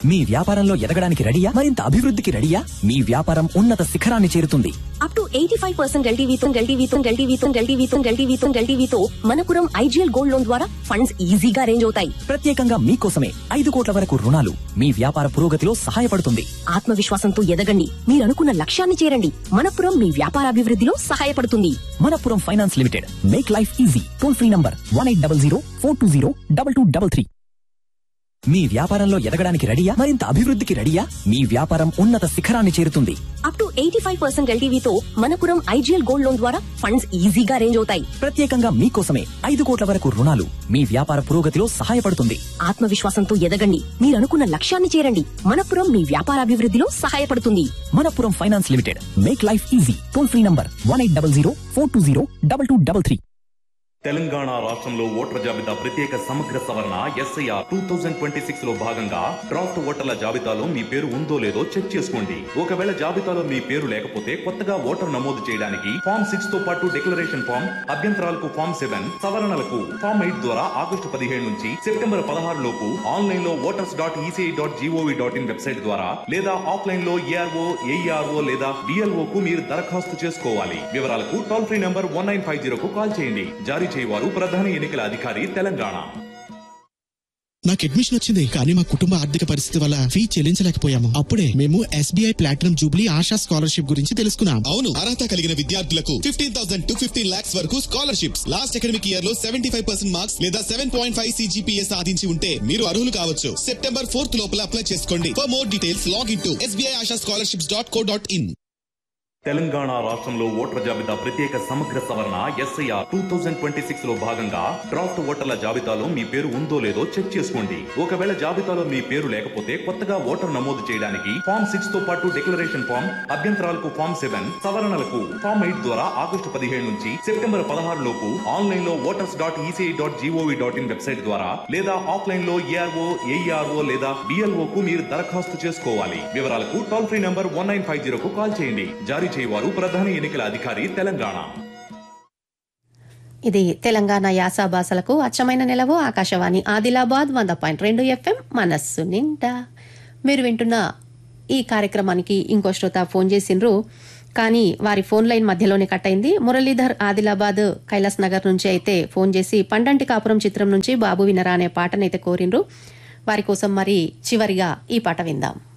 మీ వ్యాపారంలో ఎదగడానికి రెడీయా మరింత అభివృద్ధికి రెడీయా మీ వ్యాపారం ఉన్నత శిఖరాన్ని చేరుతుంది up to eighty five percent ఎల్టీవీతో ఎల్టీవీతో ఎల్టీవీతో ఎల్టీవీతో ఎల్టీవీతో ఎల్టీవీతో మనపురం ఐజీఎల్ గోల్డ్ లోన్ ద్వారా ఫండ్స్ ఈజీగా అరేంజ్ అవుతాయి ప్రత్యేకంగా మీకోసమే ఐదు కోట్ల వరకు రుణాలు మీ వ్యాపార పురోగతిలో సహాయపడుతుంది ఆత్మవిశ్వాసంతో ఎదగండి మీరు అనుకున్న లక్ష్యాన్ని చేరండి మనపురం మీ వ్యాపారాభివృద్ధిలో సహాయపడుతుంది Manappuram finance limited make life easy toll free number one eight double zero four two zero double two double three మీ వ్యాపారంలో ఎదగడానికి రెడీయా మరింత అభివృద్ధికి రెడీయా మీ వ్యాపారం ఉన్నత శిఖరాన్ని చేరుతుంది up to eighty five percent ఎల్టీవీతో మనపురం ఐజీఎల్ గోల్డ్ లోన్ ద్వారా ఫండ్స్ ఈజీగా అరేంజ్ అవుతాయి ప్రత్యేకంగా మీకోసమే ఐదు కోట్ల వరకు రుణాలు మీ వ్యాపార పురోగతిలో సహాయపడుతుంది ఆత్మవిశ్వాసంతో ఎదగండి మీరు అనుకున్న లక్ష్యాన్ని చేరండి మనపురం మీ వ్యాపారాభివృద్ధిలో సహాయపడుతుంది Manappuram finance limited make life easy toll free number one eight double zero four two zero double two double three Telangana రాష్ట్రంలో ఓటర్ల జాబితా ప్రత్యేక సమగ్ర సవరణ SIR two thousand twenty six లో భాగంగా డ్రాఫ్ట్ ఓటర్ల జాబితాలో మీ పేరు ఉందో లేదో చెక్ చేసుకోండి ఒకవేళ జాబితాలో మీ పేరు లేకపోతే కొత్తగా ఓటర్ నమోదు చేయడానికి ఫామ్ సిక్స్ తో పాటు డిక్లరేషన్ ఫామ్ అభ్యంతరాలకు ఫామ్ సెవెన్ సవరణలకు ఫామ్ ఎయిట్ ద్వారా ఆగస్టు పదిహేడు నుంచి సెప్టెంబర్ పదహారు లోపు ఆన్లైన్ లో voters dot ECI dot GOV dot in website ద్వారా లేదా ఆఫ్లైన్ లో ఏఆర్ఓ ఏఈఆర్ఓ లేదా డిఎల్ఓ కు మీరు దరఖాస్తు చేసుకోవాలి వివరాలకు toll free number one nine five zero కు కాల్ చేయండి జారీ చేయవారు ప్రధాన ఎన్నికల అధికారి తెలంగాణ నాకు అడ్మిషన్ వచ్చింది కానీ మా కుటుంబ ఆర్థిక పరిస్థితి వల్ల ఫీ చెల్లించలేకపోయాము అప్పుడే మేము SBI platinum jubilee Asha scholarship గురించి తెలుసుకున్నాం అవును అర్హత కలిగిన విద్యార్థులకు fifteen thousand to fifteen lakhs వరకు స్కాలర్షిప్స్ లాస్ట్ అకాడమిక్ ఇయర్ లో సెవెంటీ ఫైవ్ పర్సెంట్ మార్క్స్ లేదా సెవెన్ పాయింట్ ఫైవ్ సిజిపిఏ సాధించి ఉంటే మీరు అర్హులు కావచ్చు సెప్టెంబర్ ఫోర్త్ లోపల అప్లై చేసుకోండి for more details log in to SBI Asha scholarships dot co dot in Telangana రాష్ట్రంలో ఓటర్ల జాబితా ప్రత్యేక సమగ్ర సవరణ SIR two thousand twenty six లో భాగంగా డ్రాఫ్ట్ ఓటర్ల జాబితాలో మీ పేరు ఉందో లేదో చెక్ చేసుకోండి ఒకవేళ జాబితాలో మీ పేరు లేకపోతే కొత్తగా ఓటర్ నమోదు చేయడానికి ఫామ్ సిక్స్ తో పాటు డిక్లరేషన్ ఫామ్ అభ్యంతరాలకు ఫామ్ సెవెన్ సవరణలకు ఫామ్ ఎయిట్ ద్వారా ఆగస్టు పదిహేడు నుంచి సెప్టెంబర్ పదహారు లోపు ఆన్లైన్ లో voters dot ECI dot GOV dot in website ద్వారా లేదా ఆఫ్లైన్ లో ఏఆర్ఓ ఏఈఆర్ఓ లేదా డిఎల్ఓ కు మీరు దరఖాస్తు చేసుకోవాలి వివరాలకు toll free number one nine five zero కు కాల్ చేయండి జారీ చేయవారు ప్రధాన ఎన్నికల అధికారి తెలంగాణ ఇది తెలంగాణ యాస భాషలకు అచ్చమైన నిలవు ఆకాశవాణి ఆదిలాబాద్ వంద పాయింట్ రెండు ఎఫ్ఎం మనస్సు నిండా మీరు వింటున్న ఈ కార్యక్రమానికి ఇంకో శ్రోత ఫోన్ చేసిండ్రు కానీ వారి ఫోన్ లైన్ మధ్యలోనే కట్ అయింది మురళీధర్ ఆదిలాబాద్ కైలాస్ నగర్ నుంచి అయితే ఫోన్ చేసి పండంటి కాపురం చిత్రం నుంచి బాబు వినరా అనే పాటనైతే కోరిండ్రు వారి కోసం మరి చివరిగా ఈ పాట విందాం